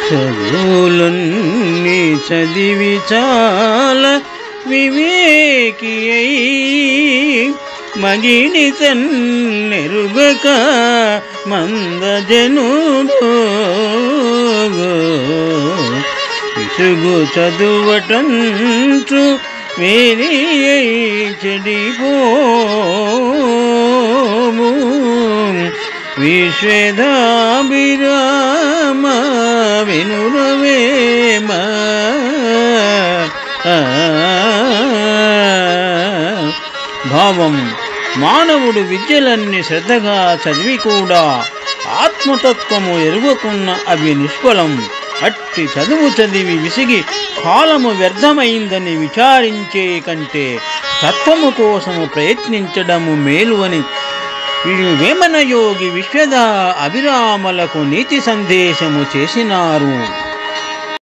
చదువులన్నీ చదివి చాల వివేకి అయి మగిని తన్నెరుగక మందజనుడు విసుగు చదువటంచు వేరి చెడిపోము విశ్వేదాభిరామ వినురవేమ భావం మానవుడు విద్యలన్నీ శ్రద్ధగా చదివి కూడా ఆత్మతత్వము ఎరుగకున్న అవి నిష్ఫలం అట్టి చదువు చదివి విసిగి కాలము వ్యర్థమైందని విచారించే కంటే తత్వము కోసము ప్రయత్నించడము మేలు అని వేమన యోగి విశ్వద అభిరామలకు నీతి సందేశము చేసినారు